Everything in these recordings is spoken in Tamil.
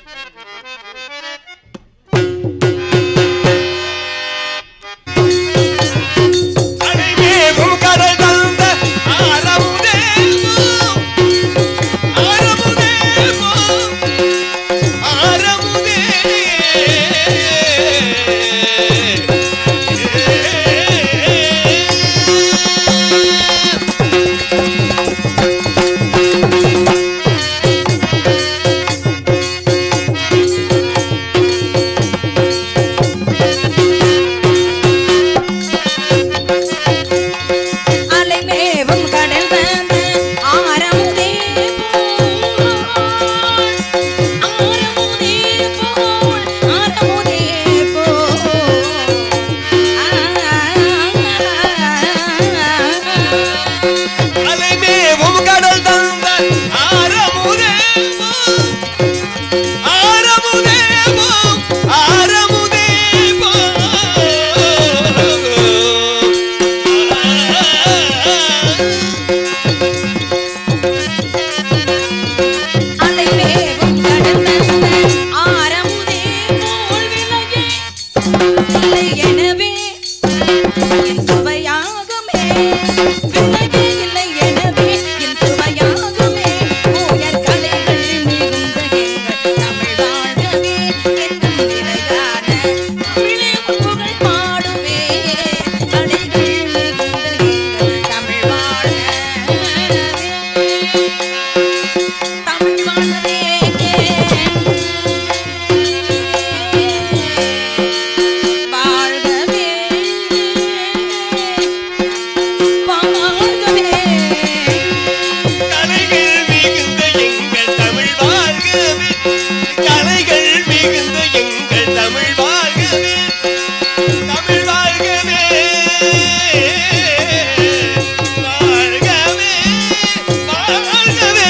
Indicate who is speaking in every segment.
Speaker 1: அலைமேவும் கடல் தந்த ஆரமுதேவோ ஆரமுதேவோ ஆரமுதே
Speaker 2: அலைமேவும் கடல் தந்த ஆரமுதே போல் ஆரமுதே போல் ஆரமுதே போல்
Speaker 1: அலைமேவும் கடல் தந்த ஆரமுதேவோ ஆரமுதேவோ ஆரமுதேவோ
Speaker 2: அலைமேவும் கடல் தந்த ஆரமுதே போல் விலகே இல்லை எனவே என் சுவையாகுமே விலகே இல்லை எனவே என் சுவையாகுமே உயர் கலைகள் மிகுந்த எங்கள் தமிழ் வாழ்கவே என்னும் நிலையான தமிழே புகழ் பாடுவே கலைகள் மிகுந்த எங்கள் தமிழ் வாழ்கவே தமிழ் வாழ்கவே வாழ்கவே வாழ்கவே
Speaker 1: கலைகள் மிகுந்த எங்கள் தமிழ் வாழ்கவே கலைகள் மிகுந்த எங்கள் தமிழ் வாழ்கவே தமிழ் வாழ்கவே வாழ்கவே வாழ்கவே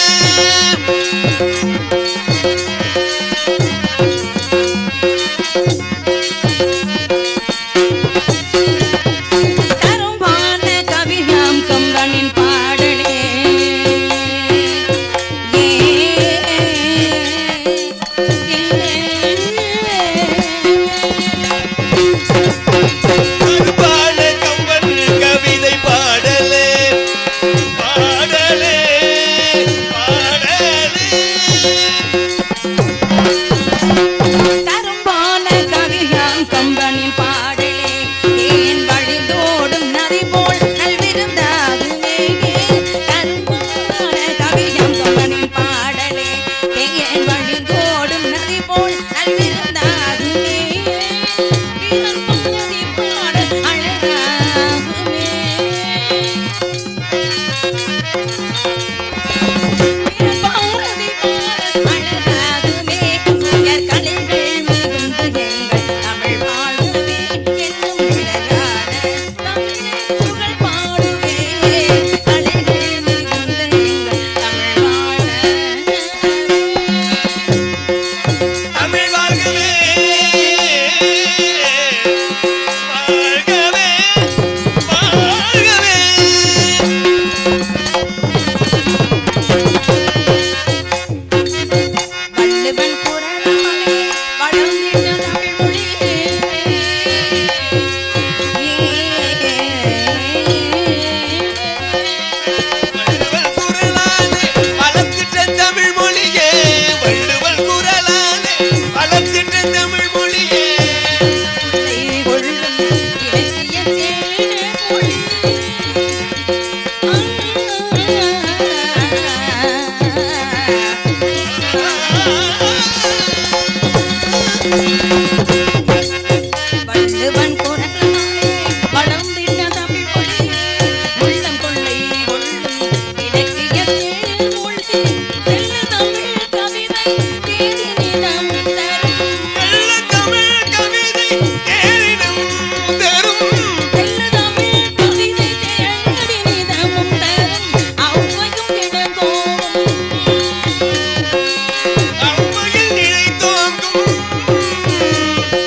Speaker 2: தரும்பான கவிஞம் கம்பனின் பாடலே ஏ
Speaker 1: அன்பான கம்பன் கவிதை பாடலே பாடலே பாடலே
Speaker 2: தரும்பான கவிஞம் கம்பனின் பாடலே ஏன் வழிந்தோடும் நதி போல் நல்விருந்தாகுமே தரும்பான கவிஞம் கம்பனின் பாடலே ஏன் வழிந்தோடும் நதி போல் நல்விருந்தாகுமே வீரப்பாதி பாட அழகாகுமே பாரதி பாட அழகாகுமே உயர் கலைகள் மிகுந்த எங்கள் தமிழ் வாழ்கவே என்னும் நிழலான தமிழே புகழ் பாடுவே கலைகள் மிகுந்த எங்கள் தமிழ் வாழ்கவே
Speaker 1: தமிழ் வாழ்கவே வாழ்கவே வாழ்கவே
Speaker 2: வள்ளுவன் குரலாலே வளர்ந்திட்ட தமிழ் மொழியே.
Speaker 1: வள்ளுவல் குரலாலே வளர்த்திட்ட தமிழ் மொழியே வள்ளுவல் குரலாலே வளர்த்திட்ட தமிழ் மொழியே
Speaker 2: உன்னை கொள்ளும் இலக்கிய தேன்மொழி. வள்ளுவன் குரலாலே வளர்ந்திட்ட தமிழ் மொழியே. உள்ளம் கொள்ளை கொள்ளும் இலக்கிய தேன்மொழி. தெள்ள தமிழ் கவிதை தேனினம் தரும்
Speaker 1: நல்ல தமிழ் கவிதை தேரினும் தரும்
Speaker 2: தெள்ளதமிழ் கவிதை தேடி நிதமும் தரும் ஔவையும் இளங்கோவும்
Speaker 1: அவ்வையில் நிலை தோங்கும்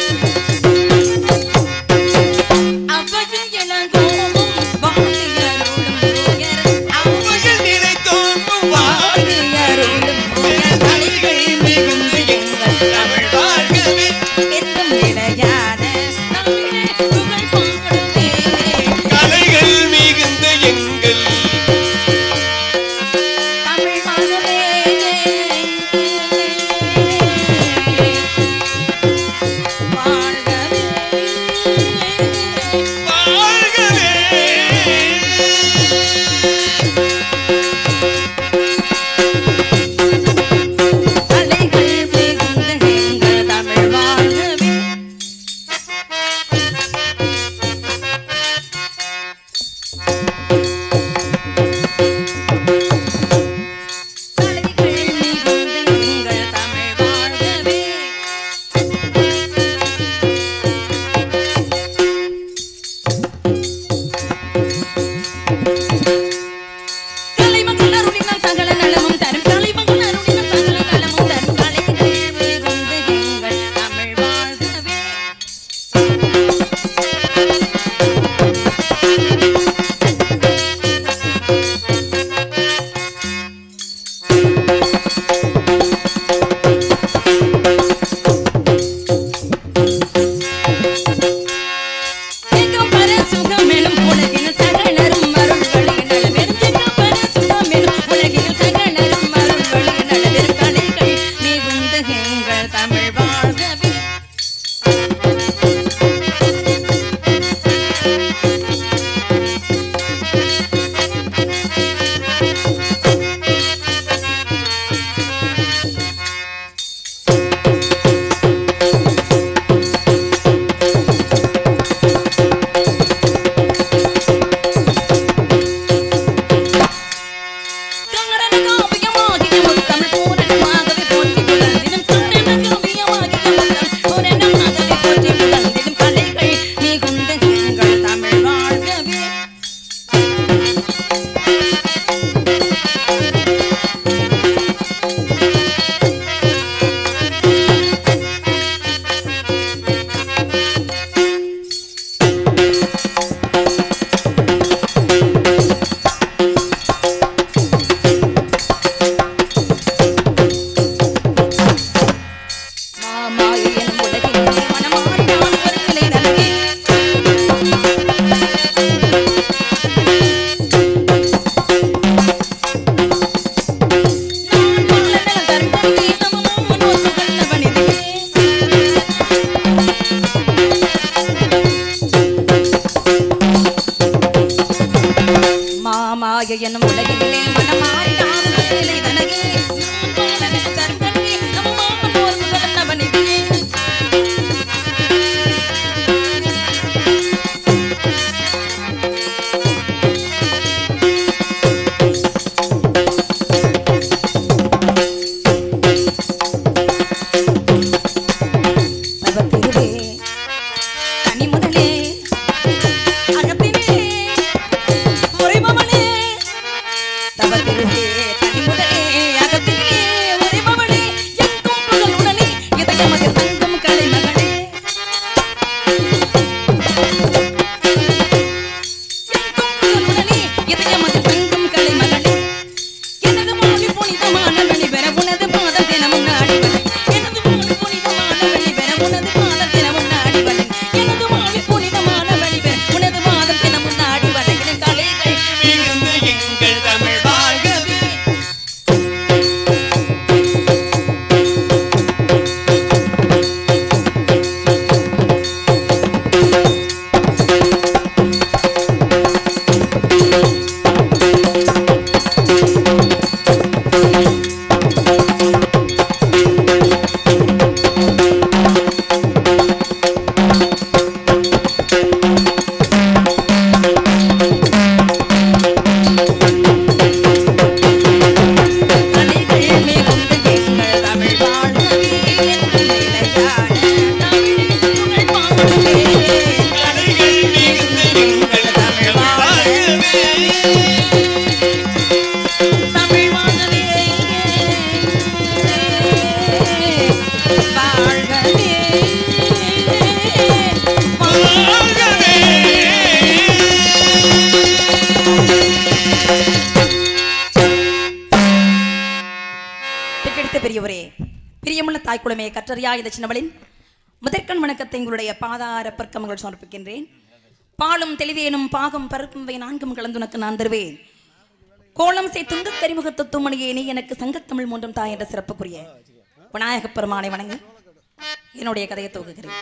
Speaker 2: கற்றறியா இந்த சின்னவளின் முதற்கண் வணக்கத்தை உங்களுடைய பாதார பற்கமங்கள் சமர்ப்பிக்கின்றேன் பாலும் தெளிவேனும் பாகம் பருப்பும் நான்கும் கலந்துனக்கு நான் தருவேன் கோலம் செய் துங்க கரிமுக தத்துவமணியே நீ எனக்கு சங்கத்தமிழ் மூன்றும் தாய் என்ற சிறப்புக்குரிய விநாயகப் பெருமானை வணங்கு என்னுடைய கதையை துவங்குகிறேன்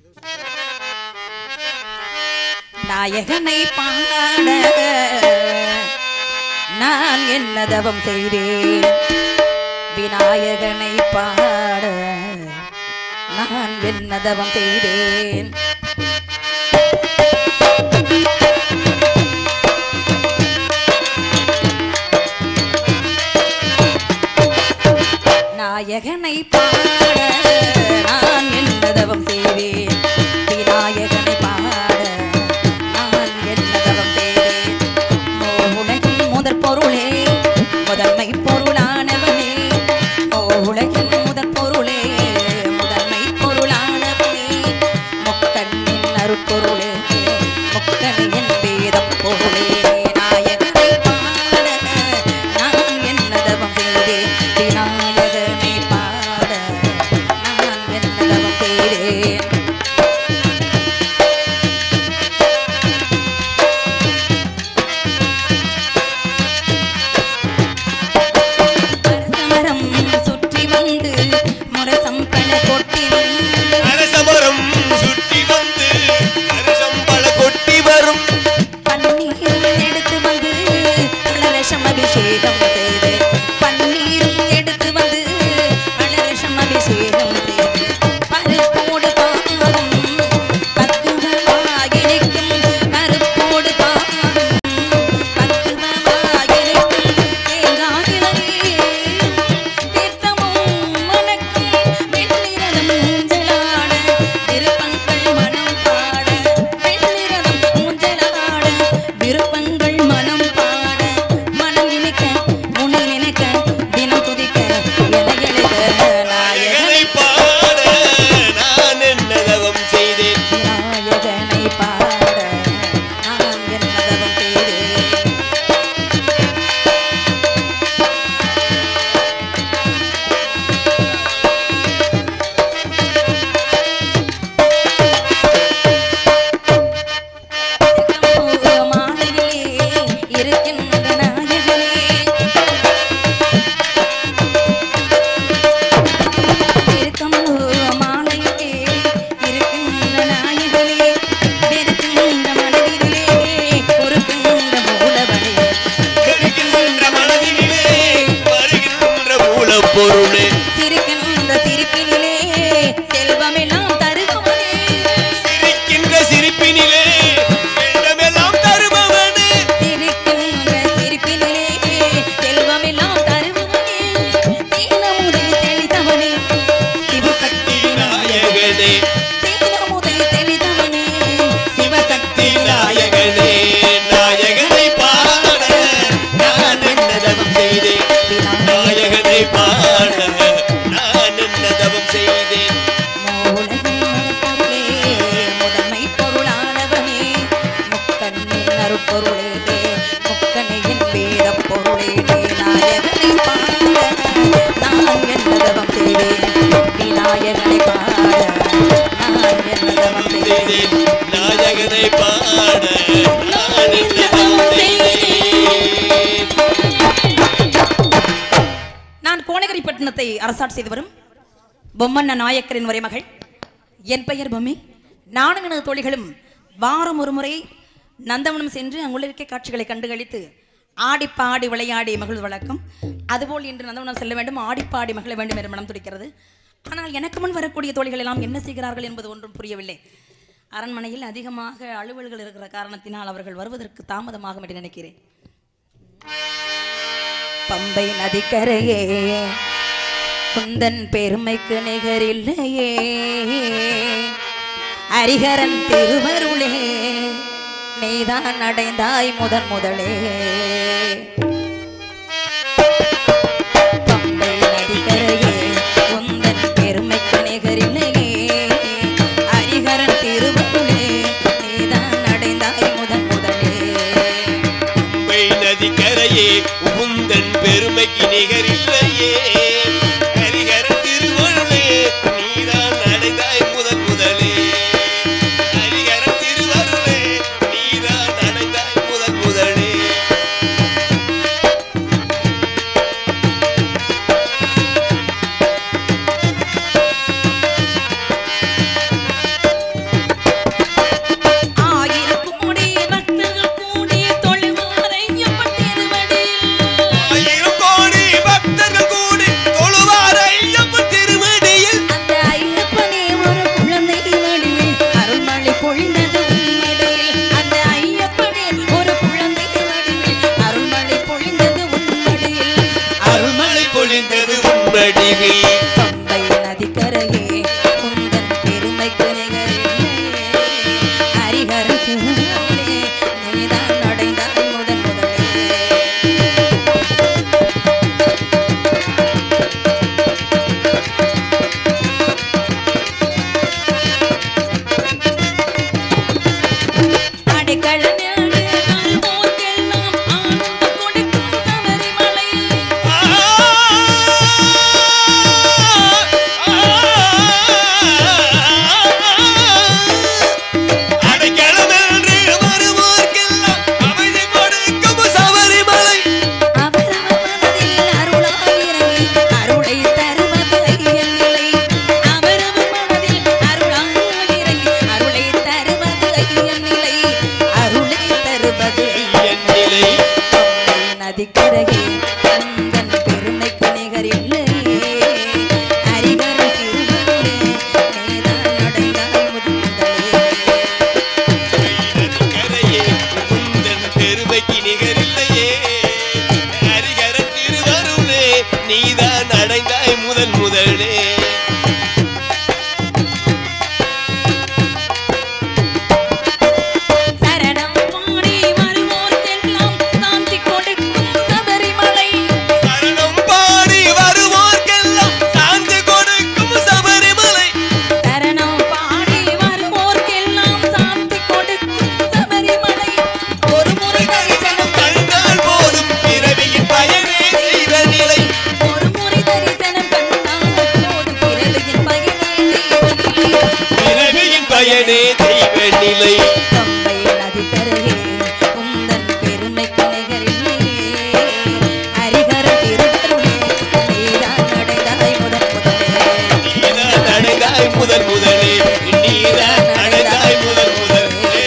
Speaker 2: நாயகனை பாட நான் என்ன தவம் செய்தேன் விநாயகனை பாட நான் என்ன தவம் செய்தேன் நாயகனை பாட நான் என்ன தவம் செய்வேன் விநாயகனை பாட நான் என்ன தவம் செய்வேன் உலகின் முதற் பொருளே முதன்மை பொருளானவனே ஓ உலகின் முதற் பொருளே முதன்மை பொருளானவனே முக்கண்ணின் அருட்பொருளே முக்கணியின் வேதப் பொருளே நாயகனை பாட நான் என்ன தவம் செய்தேன் விநாயகனை பாட நான் என்ன தவம் செய்தேன் மரம் சுற்றி வந்து முரசம் பல கொட்டி வந்து
Speaker 1: அரசமரம் சுற்றி வந்து அரசம்பள கொட்டி வரும்
Speaker 2: பன்னீரும் எடுத்து வந்து பலரசம் அபிஷேகம் செய்து பன்னீரும் எடுத்து வந்து பலரசம் அபிஷேகம் செய்து பருப்போடு பாகம் பக்குவமாகிருக்கும் பருப்போடு பாகம் பக்குவமாகிருக்கும் தேங்காயிலே தீர்த்தமும் மணக்கும் வெண்ணிறதம் ஊஞ்சலாட திருப்பங்கள் மனம் பாட வெண்ணிறதம் ஊஞ்சலாட விருப்பங்கள் மனம் பாட மனம் நினைக்க முனி நினைக்க தினம் துதிக்க என எழுத நாயகனை
Speaker 1: நாயகனை பாட நான் என்ன தவம் செய்தேன்
Speaker 2: விநாயகனை பாட நான் என்ன தவம் செய்தேன் மாலையிலே இருக்கின்ற நாயகனே இருக்கம்பு மாலையிலே இருக்கின்ற நாயகனே வெறுக்கின்ற மனதிலே பொறுக்கின்ற மூலவனே
Speaker 1: வருகின்ற மனதிலே வருகின்ற மூலப்பொருளே
Speaker 2: சிரிக்கின்ற சிரிப்பினிலே செல்வமெல்லாம் தருபவனே
Speaker 1: சிரிக்கின்ற சிரிப்பினிலே வெள்ளமெல்லாம் தருபவனே
Speaker 2: சிரிக்கின்ற சிரிப்பினிலே செல்வமெல்லாம் தருபவனே தீனமுதை தெளித்தவனே சிவசக்தி
Speaker 1: நாயகனே
Speaker 2: தீனமுதை தெளித்தவனே சிவசக்தி
Speaker 1: நாயகனே நாயகனை பாட நான் என்ன தவம் செய்தேன் நாயகனை பாட நான் என்ன தவம் செய்தேன்
Speaker 2: மூலகின் பொருளே முதன்மை பொருளானவனே முக்கண்ணின் அருட்பொருளே முக்கணியின் வேதப் பொருளே நாயகனை பாட நான் என்ன தவம் செய்வேன் விநாயகனை பாட நான் என்ன தவம் செய்வேன்
Speaker 1: செய்தேன் நாயகனை பாட நான் என்ன தவம் செய்தேன்
Speaker 2: நான் கோனகிரிப்பட்டினத்தை அரசாட்சி செய்து வரும் பொம்மண்ண நாயக்கரின் மகள் என் பெயர் பொம்மி நானும் எனது தோழிகளும் வாரம் ஒரு முறை நந்தவனம் சென்று அங்குள்ள இருக்க காட்சிகளை கண்டுகளித்து ஆடி பாடி விளையாடி மகிழ்வு வழக்கம் அதுபோல் இன்று நந்தவனம் செல்ல வேண்டும் ஆடி பாடி மகிழ வேண்டும் என்று மனம் துடிக்கிறது ஆனால் எனக்கு முன் வரக்கூடிய தோழிகள் எல்லாம் என்ன செய்கிறார்கள் என்பது ஒன்றும் புரியவில்லை அரண்மனையில் அதிகமாக அலுவல்கள் இருக்கிற காரணத்தினால் அவர்கள் வருவதற்கு தாமதமாகும் என்று நினைக்கிறேன் பம்பை நதிக்கரையே குந்தன் பெருமைக்கு நிகரில்லையே ஹரிஹரன் திருவருளே நீதான் அடைந்தாய் முதன் முதலே பம்பை நதிக்கரையே குந்தன் பெருமைக்கு நிகரில்லையே ஹரிஹரன் திருவருளே நீதான் அடைந்தாய் முதன் முதலே
Speaker 1: பம்பை நதி கரையே உகுந்தன் பெருமைக்கு நிகரில்லையே ஹரிஹர திருவருளே வடிவில்
Speaker 2: பம்பை நதிக்கரையே உந்தன் பெருமைக்கு நிகரில்லை. ஹரிஹரன் திருநாளே, நீதான் அடைந்தாய் முதன் முதலே. அடைக்கலமேடு வருவோர்க்கெல்லாம் ஆனந்தம் கொடுக்கும் சபரிமலை.
Speaker 1: அடைக்கலமென்று வருவோர்க்கெல்லாம் அமைதி கொடுக்கும் சபரிமலை
Speaker 2: அவரவர் மனதில் அருளாயிரமே, அருளை தருவது ஐயமில்லை. அவரவர் மனதில் அருளாயிரமே, அருளை தருவது ஐயமில்லை. அருளை தருவது
Speaker 1: என் நிலை
Speaker 2: பம்பை நதிக்கரையே உந்தன் பெருமைக்கு நிகரில்லை. ஹரிஹரன் திருமகளே, நீதான் அடைந்தாய் முதலே.
Speaker 1: கரையே உந்தன் பெருமைக்கு நிகரில்லையே ஹரிகர திருவருளே நீதான் அடைந்தாய் முதல் முதலே
Speaker 2: சரணம் பாடி வருவோர்க்கெல்லாம் சாந்தி கொடுக்கும் சபரிமலை
Speaker 1: சரணம் பாடி வருவோர்க்கெல்லாம் சாந்தி கொடுக்கும் சபரிமலை
Speaker 2: சரணம் பாடி வருவோர்க்கெல்லாம் சாந்தி கொடுக்கும் சபரிமலை ஒரு முறை தரிசனம்
Speaker 1: கண்டால் போதும் பிறவியின் பயனே செய்த நிலை
Speaker 2: ஒரு முறை தரிசனம் கண்டால் போதும் பிறவியின் பயனை தெய்வநிலை.
Speaker 1: பிறவியின் பயனே தெய்வ நிலை
Speaker 2: பம்பை நதிக்கரையே உந்தன் பெருமைக்கு நிகரில்லை. ஹரிஹர திருவருளே, நீதான் அடைந்தாய் முதல் முதலே.
Speaker 1: நீதான் அடைந்தாய் முதல் முதலே நீதான் அடைந்தாய் முதல் முதலே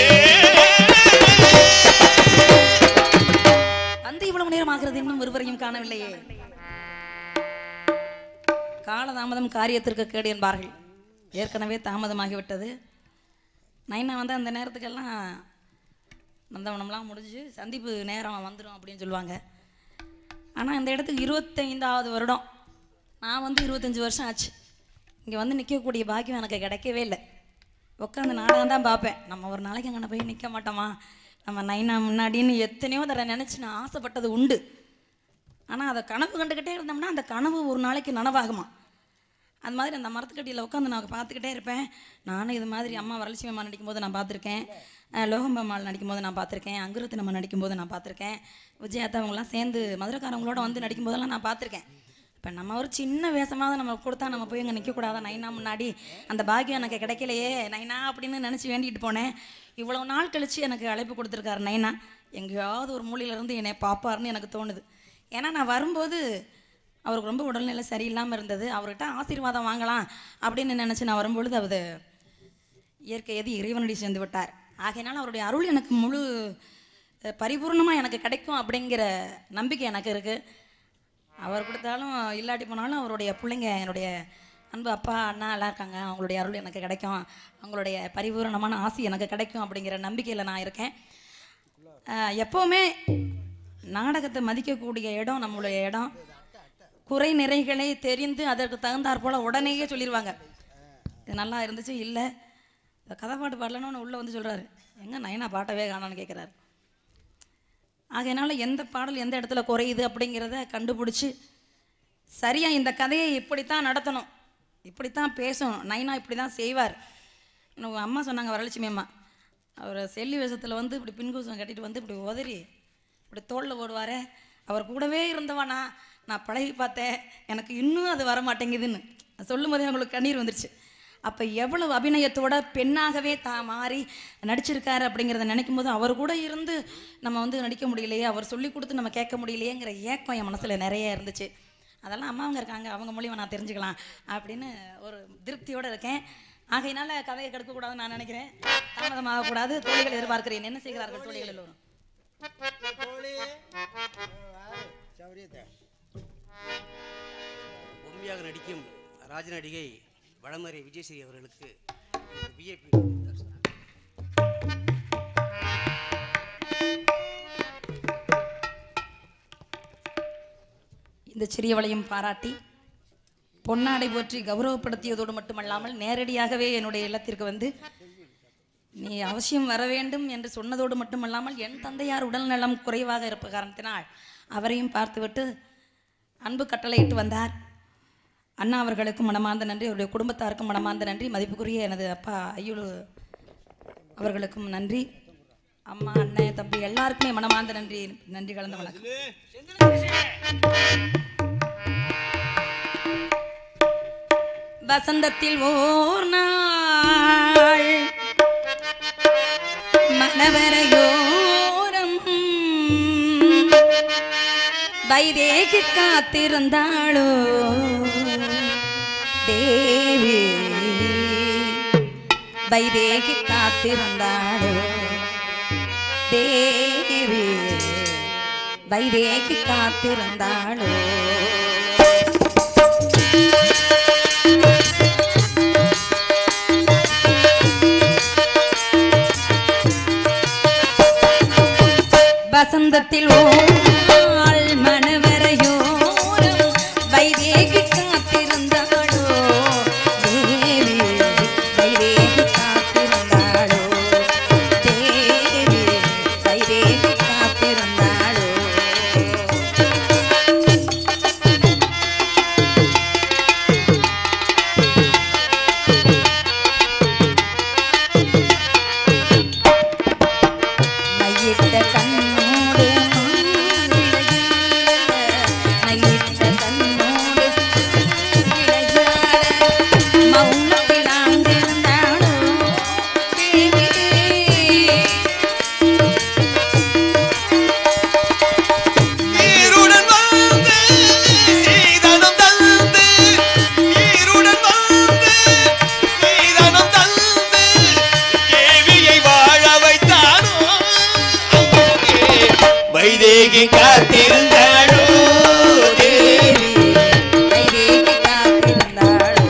Speaker 2: வந்து இவ்வளவு நேரம் ஆகிறது இன்னும் ஒருவரையும் காணவில்லையே காலதாமதம் காரியத்திற்கு கேடு என்பார்கள் ஏற்கனவே தாமதமாகிவிட்டது நைனா வந்து அந்த நேரத்துக்கெல்லாம் நந்தவனம்லாம் முடிஞ்சு சந்திப்பு நேரம் வந்துடும் அப்படின்னு சொல்லுவாங்க ஆனால் இந்த இடத்துக்கு இருபத்தைந்தாவது வருடம் நான் வந்து இருபத்தஞ்சி வருஷம் ஆச்சு இங்கே வந்து நிற்கக்கூடிய பாக்கியம் எனக்கு கிடைக்கவே இல்லை உட்காந்து நாடகம் தான் பார்ப்பேன் நம்ம ஒரு நாளைக்கு அங்கே போய் நிற்க மாட்டோமா நம்ம நைனா முன்னாடின்னு எத்தனையோ தடவை நினச்சி நான் ஆசைப்பட்டது உண்டு ஆனால் அதை கனவு கண்டுக்கிட்டே இருந்தோம்னா அந்த கனவு ஒரு நாளைக்கு நனவாகுமா அது மாதிரி அந்த மரத்துக்கடியில் உட்காந்து நான் பார்த்துக்கிட்டே இருப்பேன் நானும் இது மாதிரி அம்மா வரலட்சுமி அம்மா நடிக்கும்போது நான் பார்த்துருக்கேன் அஹ் லோகம்பம்மாள் நடிக்கும்போது நான் பார்த்துருக்கேன் அங்குரத்து நம்ம நடிக்கும்போது நான் பார்த்துருக்கேன் விஜயாத்தா அவங்களாம் சேர்ந்து மதுரக்காரங்களோட வந்து நடிக்கும்போதெல்லாம் நான் பார்த்துருக்கேன் இப்போ நம்ம ஒரு சின்ன வேஷமாவது நம்ம கொடுத்தா நம்ம போய் அங்கே நிற்கக்கூடாதா நைனா முன்னாடி அந்த பாக்கியம் எனக்கு கிடைக்கலையே நைனா அப்படின்னு நினச்சி வேண்டிட்டு போனேன் இவ்வளோ நாள் கழித்து எனக்கு அழைப்பு கொடுத்துருக்காரு நைனா எங்கேயாவது ஒரு மூலையிலேருந்து என்னை பார்ப்பாருன்னு எனக்கு தோணுது ஏன்னா நான் வரும்போது அவருக்கு ரொம்ப உடல்நிலை சரியில்லாமல் இருந்தது அவர்கிட்ட ஆசீர்வாதம் வாங்கலாம் அப்படின்னு நினச்சி நான் வரும்பொழுது அவர் இயற்கை எது இறைவனடி சேர்ந்து விட்டார் ஆகையினால அவருடைய அருள் எனக்கு முழு பரிபூர்ணமாக எனக்கு கிடைக்கும் அப்படிங்கிற நம்பிக்கை எனக்கு இருக்குது அவர் கொடுத்தாலும் இல்லாட்டி போனாலும் அவருடைய பிள்ளைங்க என்னுடைய அன்பு அப்பா அண்ணா எல்லாம் இருக்காங்க அவங்களுடைய அருள் எனக்கு கிடைக்கும் அவங்களுடைய பரிபூரணமான ஆசி எனக்கு கிடைக்கும் அப்படிங்கிற நம்பிக்கையில் நான் இருக்கேன் அஹ், எப்போவுமே நாடகத்தை மதிக்கக்கூடிய இடம் நம்மளுடைய இடம் குறை நிறைகளை தெரிந்து அதற்கு தகுந்தாற் போல் உடனேயே சொல்லிடுவாங்க இது நல்லா இருந்துச்சு இல்லை இந்த கதை பாட்டு பாடலன்னு உள்ளே வந்து சொல்கிறாரு எங்க நயனா பாட்டவே காணோன்னு கேட்குறாரு ஆகையினால எந்த பாடல் எந்த இடத்துல குறையுது அப்படிங்கிறத கண்டுபிடிச்சி சரியாக இந்த கதையை இப்படித்தான் நடத்தணும் இப்படித்தான் பேசணும் நைனா இப்படி தான் செய்வார் நம்ம அம்மா சொன்னாங்க வரலட்சுமி அம்மா அவர் செல்லி வேஷத்தில் வந்து இப்படி பின்கூசம் கட்டிட்டு வந்து இப்படி உதறி இப்படி தோளில் ஓடுவாரே அவர் கூடவே இருந்தவனா நான் பழகி பார்த்தேன் எனக்கு இன்னும் அது வர மாட்டேங்குதுன்னு அது சொல்லும் போதே அவங்களுக்கு கண்ணீர் வந்துருச்சு அப்போ எவ்வளவு அபிநயத்தோட பெண்ணாகவே தான் மாறி நடிச்சிருக்காரு அப்படிங்கிறத நினைக்கும் போது அவர் கூட இருந்து நம்ம வந்து நடிக்க முடியலையே அவர் சொல்லி கொடுத்து நம்ம கேட்க முடியலையேங்கிற ஏக்கம் என் மனசில் நிறைய இருந்துச்சு அதெல்லாம் அம்மாவங்க இருக்காங்க அவங்க மூலியமா நான் தெரிஞ்சுக்கலாம் அப்படின்னு ஒரு திருப்தியோடு இருக்கேன் ஆகையினால கதையை கெடுக்கக்கூடாதுன்னு நான் நினைக்கிறேன் தாமதமாகக்கூடாது தோழிகள் எதிர்பார்க்கிறேன் என்ன செய்கிறார்கள் தோழிகள் எல்லோரும்
Speaker 3: பொம்மையாக நடிக்கும் ராஜ நடிகை வடமறை விஜயஸ்ரீ அவர்களுக்கு விஐபி
Speaker 2: இந்த சிறியவளையும் பாராட்டி பொன்னாடை போற்றி கௌரவப்படுத்தியதோடு மட்டுமல்லாமல் நேரடியாகவே என்னுடைய இல்லத்திற்கு வந்து நீ அவசியம் வர வேண்டும் என்று சொன்னதோடு மட்டுமல்லாமல் என் தந்தையார் உடல்நலம் குறைவாக இருப்ப காரணத்தினால் அவரையும் பார்த்துவிட்டு அன்பு கட்டளையிட்டு வந்தார் அண்ணா அவர்களுக்கும் மனமார்ந்த நன்றி அவருடைய குடும்பத்தாருக்கும் மனமார்ந்த நன்றி மதிப்புக்குரிய எனது அப்பா ஐயுலு அவர்களுக்கும் நன்றி அம்மா அண்ணன் தம்பி எல்லாருக்குமே மனமார்ந்த நன்றி நன்றி கலந்த வணக்கம் வசந்தத்தில் ஓர் நாள் மனவரையோரம் வைதேகி காத்திருந்தாளோ தேவி வைதேகி காத்திருந்தாளோ தேவி வைதேகி காத்திருந்தாளோ வசந்தத்தில் ஓர் மனவரையோரம் வைதேகி காத்திருந்தாளோ தேவி வைதேகி காத்திருந்தாளோ தேவி வைதேகி காத்திருந்தாளோ மையிட்ட கண்ணோடு மையிட்ட கண்ணோடு மௌனத்தில் ஆழ்ந்திருந்தாளோ தேவி
Speaker 1: நீருடன் வந்து சீதனம் தந்து நீருடன் வந்து சீதனம் தந்து தேவியை வாழ வைத்தானோ அங்கே வைதேகி காத்திருந்தாளோ தேவி
Speaker 2: வைதேகி காத்திருந்தாளோ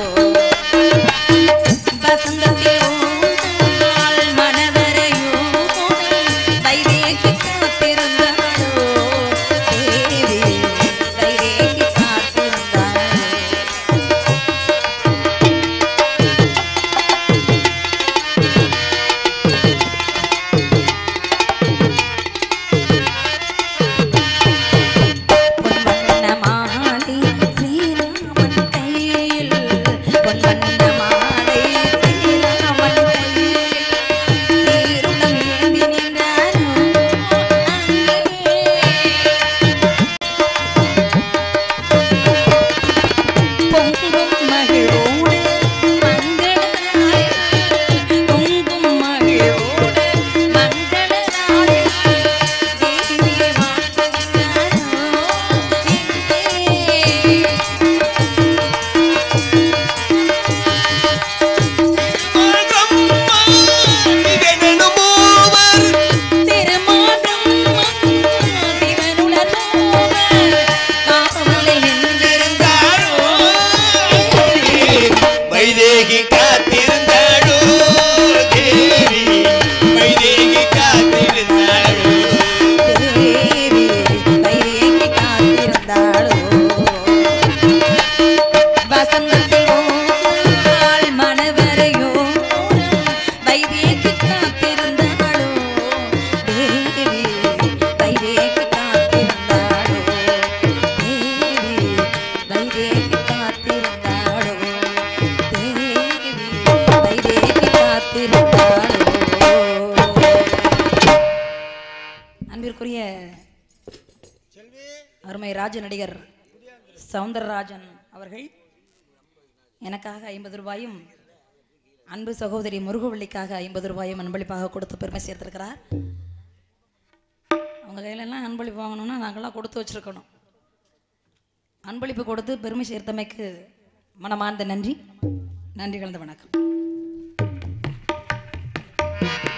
Speaker 2: வசந்தத்தில் ஊந்தாள் மனவரையோ வைதேகி காத்திருந்தாளோ தேவி வைதேகி காத்திருந்தாளோ பொன்வண்ண மாலை ஸ்ரீராமன் கையில் பொன்வண்ண மாலை ஸ்ரீராமன் கையில் சீருடம் ஏந்தி நின்றாரோ அங்கே பொங்கும் மகிழோடு மங்களராய் பொங்கும் மகிழோடு மங்களராய் தேவியை வாழ்த்துகின்றாரோ இங்கே.
Speaker 1: பிரம்மா இதெனும் மூவர்
Speaker 2: திருமாதம் சிவனுடன் மூவர் காவலில் நின்றிருந்தாரோ
Speaker 1: வைதேகி காத்திருந்தாளோ தேவி வைதேகி காத்திருந்தாளோ
Speaker 2: தேவி வைரேகி காத்திருந்தாளோ வசந்தத்தில் ஓராள் மணவரையோ வைரேகி காத்திருந்தாளோ தேவி வைரேகி காத்திருந்தாளோ தேவி வைரேகி காத்திருந்தாளோ தேவி வைரேகி காத்திருந்தாளோ அன்பிற்குரிய அருமை ராஜ நடிகர் சவுந்தரராஜன் அவர்கள் எனக்காக ஐம்பது ரூபாயும் அன்பு சகோதரி முருகவள்ளிக்காக ஐம்பது ரூபாயும் அன்பளிப்பாக கொடுத்து பெருமை சேர்த்திருக்கிறார் அவங்க கையிலெல்லாம் அன்பளிப்பு வாங்கணும்னா நாங்கள்லாம் கொடுத்து வச்சிருக்கணும் அன்பளிப்பு கொடுத்து பெருமை சேர்த்தமைக்கு மனமார்ந்த நன்றி நன்றி கலந்த வணக்கம்